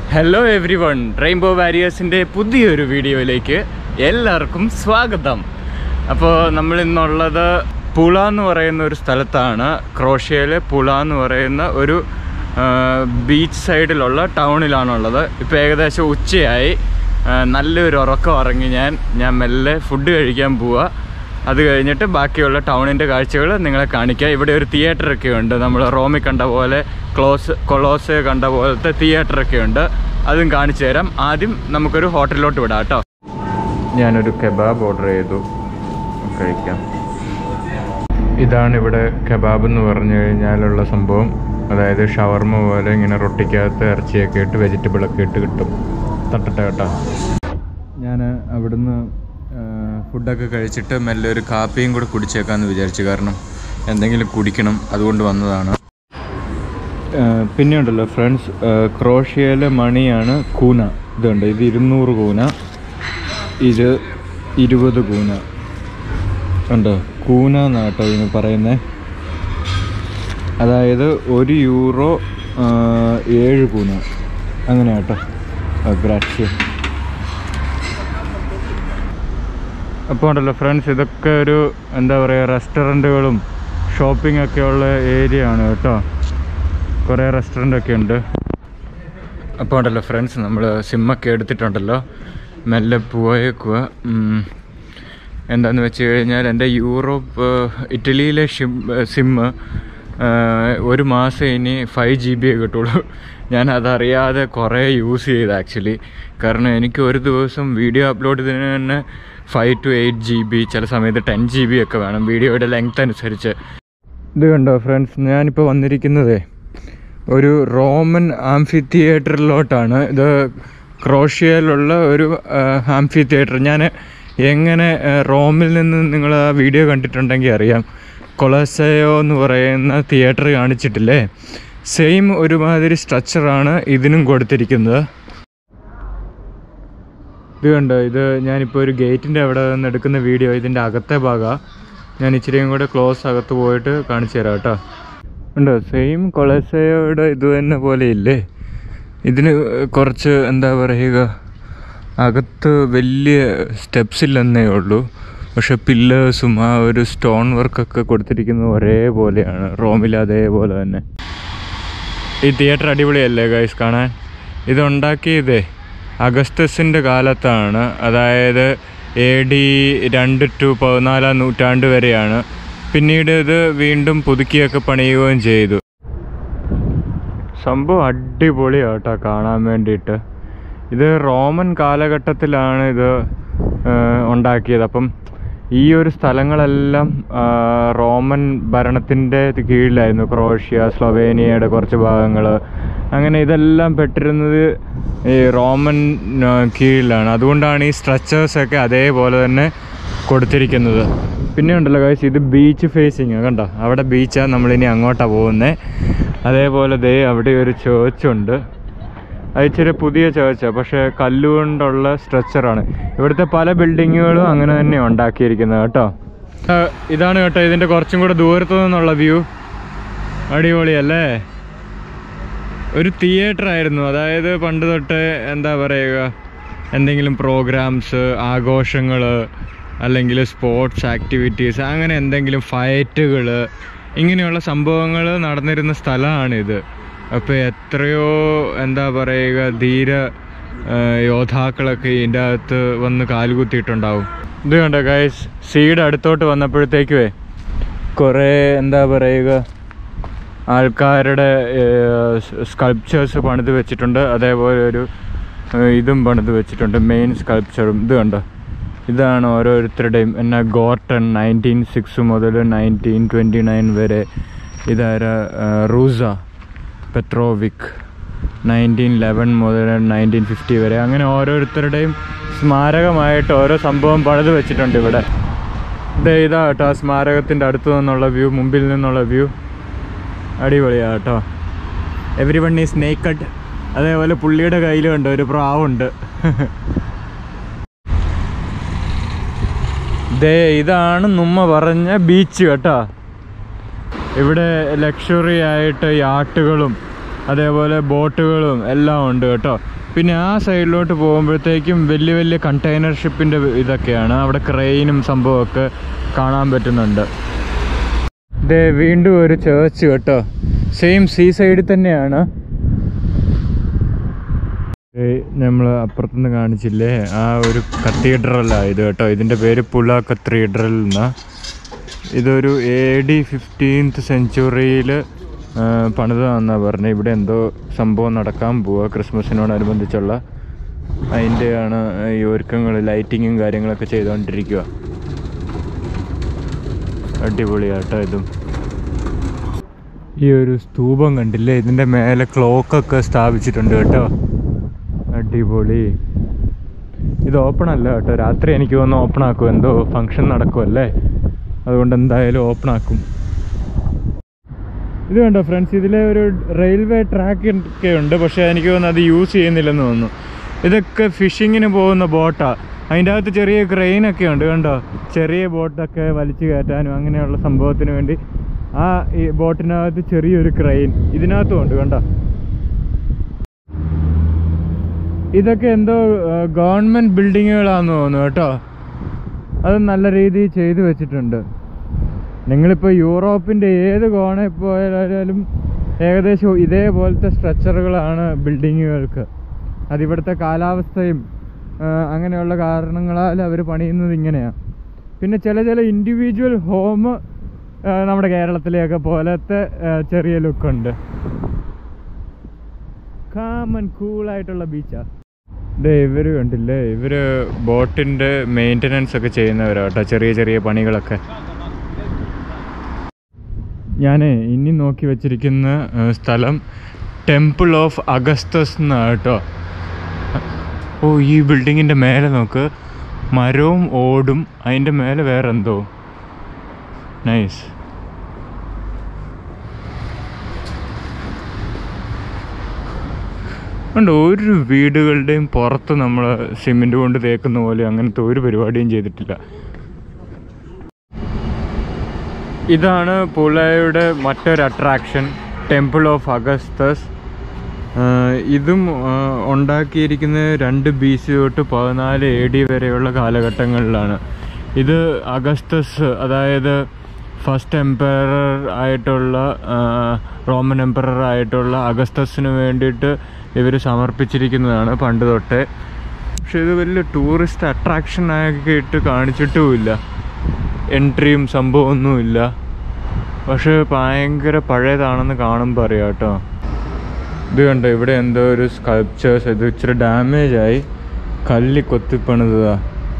Hello everyone rainbow വാരിയേഴ്സിൻ്റെ പുതിയൊരു വീഡിയോയിലേക്ക് എല്ലാവർക്കും സ്വാഗതം അപ്പോൾ നമ്മൾ ഇന്നുള്ളത് പുള എന്ന് പറയുന്ന ഒരു സ്ഥലത്താണ് ക്രോഷ്യയിലെ പുള എന്ന് പറയുന്ന ഒരു ബീച്ച് സൈഡിലുള്ള ടൗണിലാണുള്ളത് ഇപ്പോൾ ഏകദേശം ഉച്ചയായി ആ, നല്ലൊരു ഉറക്കം ഇറങ്ങി ഞാൻ ഞാൻ മെല്ലെ ഫുഡ് കഴിക്കാൻ പോവുക അത് കഴിഞ്ഞിട്ട് ബാക്കിയുള്ള ടൗണിൻ്റെ കാഴ്ചകൾ നിങ്ങളെ കാണിക്കാം ഇവിടെ ഒരു തിയേറ്റർ ഒക്കെ ഉണ്ട് നമ്മൾ റോമിൽ കണ്ട പോലെ ക്ലോസ് കൊളോസ് കണ്ട പോലത്തെ തിയേറ്റർ ഒക്കെ ഉണ്ട് അതും കാണിച്ചു തരാം ആദ്യം നമുക്കൊരു ഹോട്ടലിലോട്ട് വിടാം കേട്ടോ ഞാനൊരു കെബാബ് ഓർഡർ ചെയ്തു കഴിക്കാം ഇതാണ് ഇവിടെ കബാബ് എന്ന് പറഞ്ഞു കഴിഞ്ഞാലുള്ള സംഭവം അതായത് ഷവർമ പോലെ ഇങ്ങനെ റൊട്ടിക്കകത്ത് ഇറച്ചിയൊക്കെ ഇട്ട് വെജിറ്റബിൾ ഒക്കെ ഇട്ട് കിട്ടും തട്ടട്ടെ കേട്ടോ ഞാൻ അവിടുന്ന് ആ, ഫുഡൊക്കെ കഴിച്ചിട്ട് മെല്ലെ ഒരു കാപ്പിയും കൂടെ കുടിച്ചേക്കാമെന്ന് വിചാരിച്ചു കാരണം എന്തെങ്കിലും കുടിക്കണം അതുകൊണ്ട് വന്നതാണ് പിന്നെ ഉണ്ടല്ലോ ഫ്രണ്ട്സ് ക്രോഷ്യയിലെ മണിയാണ് കൂന ഇതുണ്ട് ഇത് ഇരുന്നൂറ് കൂന ഇത് ഇരുപത് കൂന ഉണ്ടോ കൂന എന്നാട്ടോ ഇതിന് പറയുന്നത് അതായത് ഒരു യൂറോ ആ, ഏഴ് കൂന അങ്ങനെ കേട്ടോ ഗ്രാഷ്യ അപ്പോൾ ഉണ്ടല്ലോ ഫ്രണ്ട്സ് ഇതൊക്കെ ഒരു എന്താ പറയുക റെസ്റ്റോറൻറ്റുകളും ഷോപ്പിംഗ് ഒക്കെ ഉള്ള ഏരിയ ആണ് കേട്ടോ കുറേ റെസ്റ്റോറൻ്റ് ഒക്കെ ഉണ്ട് അപ്പോൾ ഉണ്ടല്ലോ ഫ്രണ്ട്സ് നമ്മൾ സിമ്മൊക്കെ എടുത്തിട്ടുണ്ടല്ലോ മെല്ലെ പോയേക്കുക എന്താണെന്ന് വെച്ച് കഴിഞ്ഞാൽ എൻ്റെ യൂറോപ്പ് ഇറ്റലിയിലെ ഷിം സിമ്മ് ഒരു മാസം ഇനി ഫൈവ് ജി ബി കിട്ടുള്ളൂ ഞാൻ അതറിയാതെ കുറേ യൂസ് ചെയ്ത് ആക്ച്വലി കാരണം എനിക്ക് ഒരു ദിവസം വീഡിയോ അപ്ലോഡ് ചെയ്തതിന് തന്നെ five two eight G B ചില സമയത്ത് ടെൻ ജി ബി ഒക്കെ വേണം വീഡിയോയുടെ ലെങ്ത് അനുസരിച്ച് ഇത് കണ്ടോ ഫ്രണ്ട്സ് ഞാനിപ്പോൾ വന്നിരിക്കുന്നതേ ഒരു റോമൻ ആംഫി തിയേറ്ററിലോട്ടാണ് ഇത് ക്രോഷ്യയിലുള്ള ഒരു ആംഫി തിയേറ്റർ ഞാൻ എങ്ങനെ ആ, റോമിൽ നിന്ന് നിങ്ങൾ ആ വീഡിയോ കണ്ടിട്ടുണ്ടെങ്കിൽ അറിയാം കൊളസയോ എന്ന് പറയുന്ന തിയേറ്റർ കാണിച്ചിട്ടില്ലേ സെയിം ഒരുമാതിരി സ്ട്രക്ചറാണ് ഇതിനും കൊടുത്തിരിക്കുന്നത് ഇത് കണ്ടോ ഇത് ഞാനിപ്പോൾ ഒരു ഗേറ്റിൻ്റെ അവിടെ നിന്ന് എടുക്കുന്ന വീഡിയോ ഇതിൻ്റെ അകത്തെ ഭാഗമാണ് ഞാൻ ഇച്ചിരിയും കൂടെ ക്ലോസ് അകത്ത് പോയിട്ട് കാണിച്ചു തരാം കേട്ടോ ഉണ്ടോ സെയിം കൊളസയോയുടെ ഇത് തന്നെ പോലെ ഇല്ലേ ഇതിന് കുറച്ച് എന്താ പറയുക അകത്ത് വലിയ സ്റ്റെപ്സ് ഇല്ലെന്നേ ഉള്ളൂ പക്ഷെ പില്ലേഴ്സും ആ ഒരു സ്റ്റോൺ വർക്കൊക്കെ കൊടുത്തിരിക്കുന്നത് ഒരേപോലെയാണ് റോമിൽ അതേപോലെ തന്നെ ഈ തിയേറ്റർ അടിപൊളിയല്ലേ ഗൈസ് കാണാൻ ഇതുണ്ടാക്കിയതേ അഗസ്റ്റസിൻ്റെ കാലത്താണ് അതായത് എ ഡി രണ്ട് ടു പതിനാലാം നൂറ്റാണ്ട് വരെയാണ് പിന്നീട് ഇത് വീണ്ടും പുതുക്കിയൊക്കെ പണിയുകയും ചെയ്തു സംഭവം അടിപൊളിയാണ് കേട്ടോ കാണാൻ വേണ്ടിയിട്ട് ഇത് റോമൻ കാലഘട്ടത്തിലാണ് ഇത് ആ, ഉണ്ടാക്കിയത് അപ്പം ഈ ഒരു സ്ഥലങ്ങളെല്ലാം ആ, റോമൻ ഭരണത്തിൻ്റെ കീഴിലായിരുന്നു ക്രൊയേഷ്യ സ്ലൊവേനിയയുടെ കുറച്ച് ഭാഗങ്ങൾ അങ്ങനെ ഇതെല്ലാം പെട്ടിരുന്നത് ഈ റോമൻ ആ, കീഴിലാണ് അതുകൊണ്ടാണ് ഈ സ്ട്രക്ചേഴ്സൊക്കെ അതേപോലെ തന്നെ കൊടുത്തിരിക്കുന്നത് പിന്നെ ഉണ്ടല്ലോ കാഴ്ച ഇത് ബീച്ച് ഫേസിങ് കണ്ടോ അവിടെ ബീച്ചാണ് നമ്മളിനി അങ്ങോട്ടാണ് പോകുന്നത് അതേപോലെ ദേ അവിടെ ഒരു ചേർച്ചുണ്ട് അത് ഇച്ചിരി പുതിയ ചേർച്ചാണ് പക്ഷേ കല്ലുകൊണ്ടുള്ള സ്ട്രക്ചറാണ് ഇവിടുത്തെ പല ബിൽഡിങ്ങുകളും അങ്ങനെ തന്നെ ഉണ്ടാക്കിയിരിക്കുന്നത് കേട്ടോ ആ, ഇതാണ് കേട്ടോ ഇതിൻ്റെ കുറച്ചും കൂടെ ദൂരത്തു നിന്നുള്ള വ്യൂ അടിപൊളിയല്ലേ ഒരു തിയേറ്റർ ആയിരുന്നു അതായത് പണ്ട് തൊട്ട് എന്താ പറയുക എന്തെങ്കിലും പ്രോഗ്രാംസ് ആഘോഷങ്ങൾ അല്ലെങ്കിൽ സ്പോർട്സ് ആക്ടിവിറ്റീസ് അങ്ങനെ എന്തെങ്കിലും ഫൈറ്റുകൾ ഇങ്ങനെയുള്ള സംഭവങ്ങൾ നടന്നിരുന്ന സ്ഥലമാണിത് അപ്പോൾ എത്രയോ എന്താ പറയുക ധീര ആ, യോദ്ധാക്കളൊക്കെ ഇതിൻ്റെ അകത്ത് വന്ന് കാലുകുത്തിയിട്ടുണ്ടാവും ഇത് കണ്ടോ ഗൈസ് സീഡ് അടുത്തോട്ട് വന്നപ്പോഴത്തേക്കുവേ കുറേ എന്താ പറയുക ആൾക്കാരുടെ സ്കൾപ്ചേഴ്സ് പണിത് വെച്ചിട്ടുണ്ട് അതേപോലെ ഒരു ഏഹ്, ഇതും പണിത് വെച്ചിട്ടുണ്ട് മെയിൻ സ്കൾപ്ചറും ഇത് കണ്ടോ ഇതാണ് ഓരോരുത്തരുടെയും എന്നാ ഗോർട്ടൺ നയൻറ്റീൻ സിക്സ് മുതൽ നയൻറ്റീൻ ട്വൻറ്റി നയൻ വരെ ഇതാരാ ഏഹ്, റൂസ പെട്രോവിക് നയൻറ്റീൻ ലെവൻ മുതൽ നയൻറ്റീൻ ഫിഫ്റ്റി വരെ അങ്ങനെ ഓരോരുത്തരുടെയും സ്മാരകമായിട്ട് ഓരോ സംഭവം പണിത് വെച്ചിട്ടുണ്ട് ഇവിടെ ഇത് ഇതാ കേട്ടോ ആ സ്മാരകത്തിൻ്റെ അടുത്ത് നിന്നുള്ള വ്യൂ മുമ്പിൽ നിന്നുള്ള വ്യൂ അടിപൊളിയാണ് കേട്ടോ എവരി വൺ ഈസ് നേക്കഡ് അതേപോലെ പുള്ളിയുടെ കയ്യിലുണ്ട് ഒരു പ്രാവുണ്ട് ദേ ഇതാണ് നമ്മ പറഞ്ഞ ബീച്ച് കേട്ടോ ഇവിടെ ലക്ഷറി ആയിട്ട് യാട്ടുകളും അതേപോലെ ബോട്ടുകളും എല്ലാം ഉണ്ട് കേട്ടോ പിന്നെ ആ സൈഡിലോട്ട് പോകുമ്പോഴത്തേക്കും വലിയ വലിയ കണ്ടെയ്നർ ഷിപ്പിൻ്റെ ഇതൊക്കെയാണ് അവിടെ ക്രെയിനും സംഭവമൊക്കെ കാണാൻ പറ്റുന്നുണ്ട് ദേ വീണ്ടും ഒരു ചേർച്ച് കേട്ടോ സെയിം സീ സൈഡിൽ തന്നെയാണ് നമ്മൾ അപ്പുറത്തുനിന്ന് കാണിച്ചില്ലേ ആ ഒരു കത്തീഡ്രലാണ് ഇത് കേട്ടോ ഇതിൻ്റെ പേര് പുല കത്തീഡ്രൽ എന്നാ ഇതൊരു എ ഡി ഫിഫ്റ്റീൻത്ത് സെഞ്ചുറിയിൽ പണിതാന്നാണ് പറഞ്ഞത് ഇവിടെ എന്തോ സംഭവം നടക്കാൻ പോവുക ക്രിസ്മസിനോടനുബന്ധിച്ചുള്ള അതിൻ്റെയാണ് ഈ ഒരുക്കങ്ങൾ ലൈറ്റിങ്ങും കാര്യങ്ങളൊക്കെ ചെയ്തുകൊണ്ടിരിക്കുക അടിപൊളിയാട്ടോ ഇതും ഈ ഒരു സ്തൂപം കണ്ടില്ലേ ഇതിൻ്റെ മേലെ ക്ലോക്കൊക്കെ സ്ഥാപിച്ചിട്ടുണ്ട് കേട്ടോ അടിപൊളി ഇത് ഓപ്പൺ അല്ല കേട്ടോ രാത്രി എനിക്ക് തോന്നുന്നു ഓപ്പൺ ആക്കും എന്തോ ഫങ്ഷൻ നടക്കുമല്ലേ അതുകൊണ്ട് എന്തായാലും ഓപ്പൺ ആക്കും ഇത് കണ്ടോ ഫ്രണ്ട്സ് ഇതിലെ ഒരു റെയിൽവേ ട്രാക്ക് ഒക്കെ ഉണ്ട് പക്ഷേ എനിക്ക് തോന്നുന്നു അത് യൂസ് ചെയ്യുന്നില്ലെന്ന് തോന്നുന്നു ഇതൊക്കെ ഫിഷിങ്ങിന് പോകുന്ന ബോട്ടാണ് അതിൻ്റെ അകത്ത് ചെറിയ ക്രെയിനൊക്കെ ഉണ്ട് കണ്ടോ ചെറിയ ബോട്ടൊക്കെ വലിച്ചു കയറ്റാനും അങ്ങനെയുള്ള സംഭവത്തിന് വേണ്ടി ആ ഈ ബോട്ടിനകത്ത് ചെറിയൊരു ക്രെയിൻ ഇതിനകത്തും ഉണ്ട് കണ്ടോ ഇതൊക്കെ എന്തോ ഗവൺമെൻറ് ബിൽഡിങ്ങുകളാണെന്ന് തോന്നുന്നു കേട്ടോ അത് നല്ല രീതിയിൽ ചെയ്തു വെച്ചിട്ടുണ്ട് നിങ്ങളിപ്പോൾ യൂറോപ്പിൻ്റെ ഏത് കോണയിൽ പോയാലും ഏകദേശം ഇതേപോലത്തെ സ്ട്രക്ചറുകളാണ് ബിൽഡിങ്ങുകൾക്ക് അതിവിടുത്തെ കാലാവസ്ഥയും ആ, അങ്ങനെയുള്ള കാരണങ്ങളാൽ അവർ പണിയുന്നത് ഇങ്ങനെയാണ് പിന്നെ ചില ചില ഇൻഡിവിജ്വൽ ഹോം നമ്മുടെ കേരളത്തിലെയൊക്കെ പോലത്തെ ആ, ചെറിയ ലുക്കുണ്ട് കാമൻ കൂളായിട്ടുള്ള ബീച്ചാ ദേ ഇവര് കണ്ടില്ലേ ഇവര് ബോട്ടിന്റെ മെയിൻ്റനൻസ് ഒക്കെ ചെയ്യുന്നവരാട്ടോ ചെറിയ ചെറിയ പണികളൊക്കെ ഞാൻ ഇനി നോക്കി വെച്ചിരിക്കുന്ന ഏ, സ്ഥലം ടെമ്പിൾ ഓഫ് അഗസ്തസ് എന്നാണ് കേട്ടോ ഓ ഈ ബിൽഡിങ്ങിൻ്റെ മേലെ നോക്ക് മരവും ഓടും അതിൻ്റെ മേലെ വേറെ എന്തോ നൈസ് ഉണ്ട് ഒരു വീടുകളുടെയും പുറത്ത് നമ്മൾ സിമെൻറ്റ് കൊണ്ട് തേക്കുന്ന പോലെ അങ്ങനത്തെ ഒരു പരിപാടിയും ചെയ്തിട്ടില്ല ഇതാണ് പുളയുടെ മറ്റൊരു അട്രാക്ഷൻ ടെമ്പിൾ ഓഫ് അഗസ്തസ് ആഹ് ഇതും ആഹ് ഉണ്ടാക്കിയിരിക്കുന്നത് രണ്ട് ബി സി തൊട്ട് പതിനാല് എ ഡി വരെയുള്ള കാലഘട്ടങ്ങളിലാണ് ഇത് അഗസ്തസ് അതായത് ഫസ്റ്റ് എംപയറർ ആയിട്ടുള്ള ആഹ് റോമൻ എംപറർ ആയിട്ടുള്ള അഗസ്തസിന് വേണ്ടിയിട്ട് ഇവർ സമർപ്പിച്ചിരിക്കുന്നതാണ് പണ്ട് തൊട്ടേ പക്ഷെ ഇത് വലിയ ടൂറിസ്റ്റ് അട്രാക്ഷൻ ആക്കിയിട്ട് കാണിച്ചിട്ടുമില്ല എൻട്രിയും സംഭവമൊന്നുമില്ല പക്ഷെ ഭയങ്കര പഴയതാണെന്ന് കാണുമ്പോൾ അറിയാം കേട്ടോ ഇത് കണ്ടോ ഇവിടെ എന്തോ ഒരു സ്കൾപ്ചേഴ്സ് ഇത് ഇച്ചിരി ഡാമേജ് ആയി കല്ലി കൊത്തിപ്പണിതാ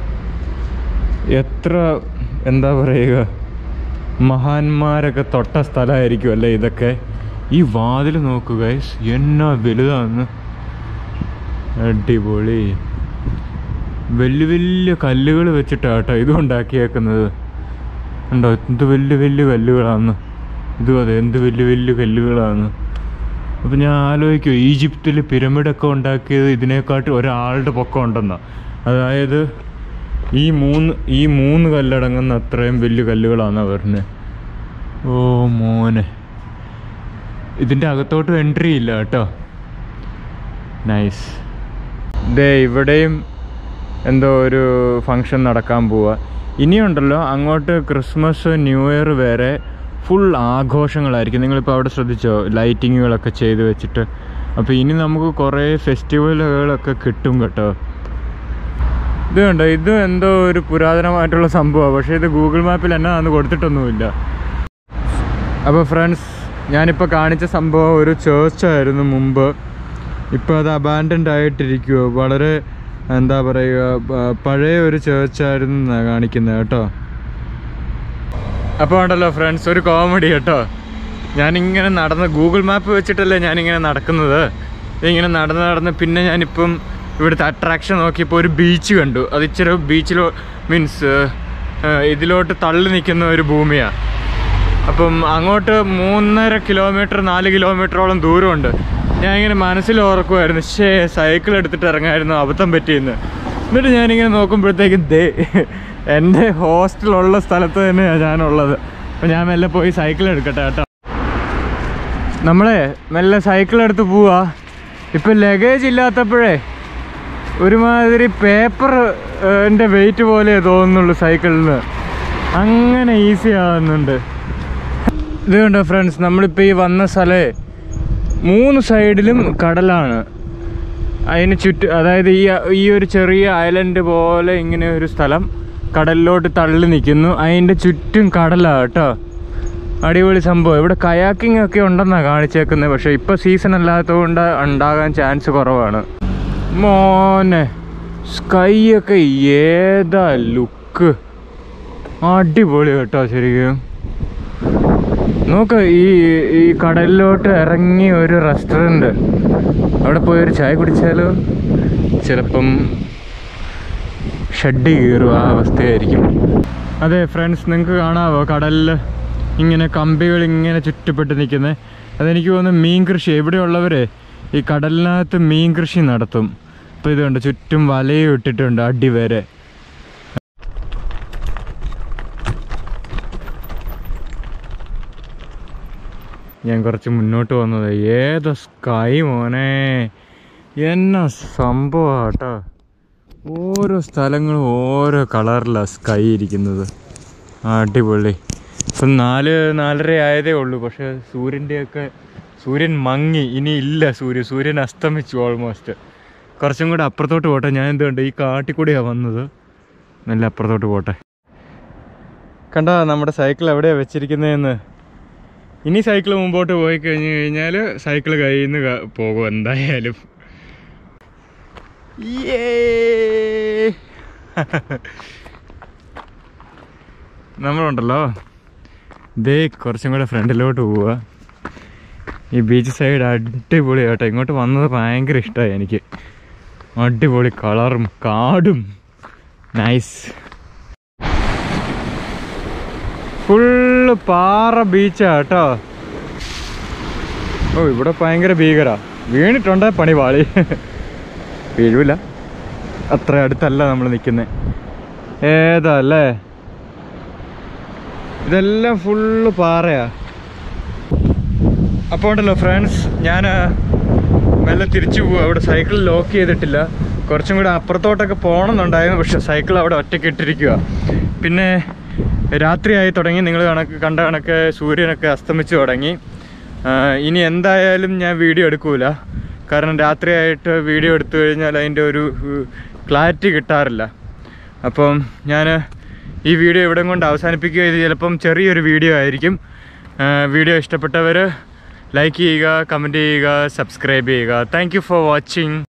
എത്ര എന്താ പറയുക മഹാന്മാരൊക്കെ തൊട്ട സ്ഥലമായിരിക്കും അല്ലേ ഇതൊക്കെ ഈ വാതിൽ നോക്കുക എന്നാ വലുതാന്ന് അടിപൊളി വലിയ വലിയ കല്ലുകൾ വെച്ചിട്ടാണ് കേട്ടോ ഇത് ഉണ്ടാക്കിയേക്കുന്നത് ഉണ്ടോ എന്ത് വലിയ വലിയ കല്ലുകളാന്ന് ഇതും അതെ എന്ത് വലിയ വലിയ കല്ലുകളാണ് അപ്പം ഞാൻ ആലോചിക്കും ഈജിപ്തിൽ പിരമിഡൊക്കെ ഉണ്ടാക്കിയത് ഇതിനെക്കാട്ടി ഒരാളുടെ പൊക്കം ഉണ്ടെന്നാ അതായത് ഈ മൂന്ന് ഈ മൂന്ന് കല്ലടങ്ങുന്ന അത്രയും വലിയ കല്ലുകളാണ് പറഞ്ഞത് ഓ മോനെ ഇതിൻ്റെ അകത്തോട്ട് എൻട്രി ഇല്ല കേട്ടോ നൈസ് ദേ ഇവിടെയും എന്തോ ഒരു ഫങ്ഷൻ നടക്കാൻ പോവുക ഇനിയുണ്ടല്ലോ അങ്ങോട്ട് ക്രിസ്മസ് ന്യൂ ഇയർ വരെ ഫുൾ ആഘോഷങ്ങളായിരിക്കും നിങ്ങളിപ്പോൾ അവിടെ ശ്രദ്ധിച്ചോ ലൈറ്റിങ്ങുകളൊക്കെ ചെയ്ത് വെച്ചിട്ട് അപ്പോൾ ഇനി നമുക്ക് കുറേ ഫെസ്റ്റിവലുകളൊക്കെ കിട്ടും കേട്ടോ ഇത് കണ്ടോ ഇത് എന്തോ ഒരു പുരാതനമായിട്ടുള്ള സംഭവമാണ് പക്ഷേ ഇത് ഗൂഗിൾ മാപ്പിൽ എന്നാന്ന് കൊടുത്തിട്ടൊന്നുമില്ല അപ്പോൾ ഫ്രണ്ട്സ് ഞാനിപ്പോൾ കാണിച്ച സംഭവം ഒരു ചേർച്ചായിരുന്നു മുമ്പ് ഇപ്പോൾ അത് അബാൻഡൻഡ് ആയിട്ടിരിക്കുമോ വളരെ എന്താ പറയുക പ- പഴയ ഒരു ചേർച്ചായിരുന്നു എന്നാണ് കാണിക്കുന്നത് കേട്ടോ അപ്പോൾ ഉണ്ടല്ലോ ഫ്രണ്ട്സ് ഒരു കോമഡി കേട്ടോ ഞാനിങ്ങനെ നടന്ന് ഗൂഗിൾ മാപ്പ് വെച്ചിട്ടല്ലേ ഞാനിങ്ങനെ നടക്കുന്നത് ഇങ്ങനെ നടന്ന് നടന്ന് പിന്നെ ഞാനിപ്പം ഇവിടുത്തെ അട്രാക്ഷൻ നോക്കിയപ്പോൾ ഒരു ബീച്ച് കണ്ടു അത് ഇച്ചിരി ബീച്ചിലോ മീൻസ് ഇതിലോട്ട് തള്ളി നിൽക്കുന്ന ഒരു ഭൂമിയാണ് അപ്പം അങ്ങോട്ട് മൂന്നര കിലോമീറ്റർ നാല് കിലോമീറ്ററോളം ദൂരമുണ്ട് ഞാൻ ഇങ്ങനെ മനസ്സിൽ ഓർക്കുമായിരുന്നു ശേ സൈക്കിൾ എടുത്തിട്ട് ഇറങ്ങായിരുന്നു അബദ്ധം പറ്റിയെന്ന് എന്നിട്ട് ഞാനിങ്ങനെ നോക്കുമ്പോഴത്തേക്കും ദേ എൻ്റെ ഹോസ്റ്റലുള്ള സ്ഥലത്ത് തന്നെയാണ് ഞാനുള്ളത് അപ്പം ഞാൻ മെല്ലെ പോയി സൈക്കിൾ എടുക്കട്ടെ കേട്ടോ നമ്മളെ മെല്ലെ സൈക്കിൾ എടുത്ത് പോവാ ഇപ്പം ലഗേജ് ഇല്ലാത്തപ്പോഴേ ഒരുമാതിരി പേപ്പർ എൻ്റെ വെയിറ്റ് പോലെ തോന്നുന്നുള്ളൂ സൈക്കിളിൽ നിന്ന് അങ്ങനെ ഈസി ആവുന്നുണ്ട് ഇത് കണ്ടോ ഫ്രണ്ട്സ് നമ്മളിപ്പോൾ ഈ വന്ന സ്ഥലേ മൂന്ന് സൈഡിലും കടലാണ് അതിന് ചുറ്റും അതായത് ഈ ഈ ഒരു ചെറിയ ഐലൻഡ് പോലെ ഇങ്ങനെ ഒരു സ്ഥലം കടലിലോട്ട് തള്ളി നിൽക്കുന്നു അതിൻ്റെ ചുറ്റും കടലാണ് കേട്ടോ അടിപൊളി സംഭവം ഇവിടെ കയാക്കിംഗ് ഒക്കെ ഉണ്ടെന്നാണ് കാണിച്ചേക്കുന്നത് പക്ഷേ ഇപ്പോൾ സീസൺ അല്ലാത്തതുകൊണ്ട് ഉണ്ടാകാൻ ചാൻസ് കുറവാണ് മോനെ സ്കൈ ഒക്കെ ഏതാ ലുക്ക് അടിപൊളി കേട്ടോ ശരിക്കും നോക്ക് ഈ ഈ കടലിലോട്ട് ഇറങ്ങി ഒരു റെസ്റ്റോറൻറ്റ് അവിടെ പോയി ഒരു ചായ കുടിച്ചാലോ ചിലപ്പം ഷഡ് കയറും ആ അവസ്ഥയായിരിക്കും അതെ ഫ്രണ്ട്സ് നിങ്ങൾക്ക് കാണാവോ കടലിൽ ഇങ്ങനെ കമ്പികൾ ഇങ്ങനെ ചുറ്റപ്പെട്ട് നിൽക്കുന്നത് അതെനിക്ക് തോന്നുന്നു മീൻ കൃഷി ഇവിടെയുള്ളവർ ഈ കടലിനകത്ത് മീൻ കൃഷി നടത്തും അപ്പോൾ ഇതുണ്ട് ചുറ്റും വലയും ഇട്ടിട്ടുണ്ട് അടി വരെ ഞാൻ കുറച്ച് മുന്നോട്ട് വന്നത് ഏതോ സ്കൈ മോനെ എന്നാ സംഭവം കേട്ടോ ഓരോ സ്ഥലങ്ങളും ഓരോ കളറിലാണ് സ്കൈ ഇരിക്കുന്നത് അടിപൊളി ഇപ്പം നാല് നാലര ആയതേ ഉള്ളൂ പക്ഷെ സൂര്യൻ്റെയൊക്കെ സൂര്യൻ മങ്ങി ഇനി ഇല്ല സൂര്യൻ സൂര്യൻ അസ്തമിച്ചു ഓൾമോസ്റ്റ് കുറച്ചും കൂടെ അപ്പുറത്തോട്ട് പോട്ടെ ഞാൻ എന്തുകൊണ്ട് ഈ കാട്ടിക്കൂടിയാണ് വന്നത് നല്ല അപ്പുറത്തോട്ട് പോട്ടെ കണ്ട നമ്മുടെ സൈക്കിൾ എവിടെയാണ് വെച്ചിരിക്കുന്നതെന്ന് ഇനി സൈക്കിൾ മുമ്പോട്ട് പോയി കഴിഞ്ഞ് കഴിഞ്ഞാൽ സൈക്കിൾ കയ്യിൽ നിന്ന് ക- പോകും എന്തായാലും Yay! നമ്മളുണ്ടല്ലോ ദേ കുറച്ചും കൂടെ ഫ്രണ്ടിലോട്ട് പോവുക ഈ ബീച്ച് സൈഡ് അടിപൊളി കേട്ടോ ഇങ്ങോട്ട് വന്നത് ഭയങ്കര ഇഷ്ടമായി എനിക്ക് അടിപൊളി കളറും കാടും നൈസ് ഫുള്ള് പാറ ബീച്ചാ കേട്ടോ ഓ ഇവിടെ ഭയങ്കര ഭീകര വീണിട്ടുണ്ടേ പണി പാളി വീഴൂല അത്ര അടുത്തല്ല നമ്മൾ നിൽക്കുന്നത് ഏതാ അല്ലേ ഇതെല്ലാം ഫുള്ള് പാറയാ അപ്പോൾ ഉണ്ടല്ലോ ഫ്രണ്ട്സ് ഞാൻ മെല്ലെ തിരിച്ചു പോവുക അവിടെ സൈക്കിൾ ലോക്ക് ചെയ്തിട്ടില്ല കുറച്ചും കൂടെ അപ്പുറത്തോട്ടൊക്കെ പോകണമെന്നുണ്ടായിരുന്നു പക്ഷെ സൈക്കിൾ അവിടെ ഒറ്റയ്ക്ക് ഇട്ടിരിക്കുക പിന്നെ രാത്രിയായി തുടങ്ങി നിങ്ങൾ കണക്ക് കണ്ട കണക്ക് സൂര്യനൊക്കെ അസ്തമിച്ച് തുടങ്ങി ആ, ഇനി എന്തായാലും ഞാൻ വീഡിയോ എടുക്കൂല കാരണം രാത്രിയായിട്ട് വീഡിയോ എടുത്തു കഴിഞ്ഞാൽ അതിൻ്റെ ഒരു ക്ലാരിറ്റി കിട്ടാറില്ല അപ്പം ഞാൻ ഈ വീഡിയോ ഇവിടെ കൊണ്ട് അവസാനിപ്പിക്കുക ഇത് ചിലപ്പം ചെറിയൊരു വീഡിയോ ആയിരിക്കും വീഡിയോ ഇഷ്ടപ്പെട്ടവർ ലൈക്ക് ചെയ്യുക കമൻറ്റ് ചെയ്യുക സബ്സ്ക്രൈബ് ചെയ്യുക താങ്ക് യു ഫോർ വാച്ചിങ്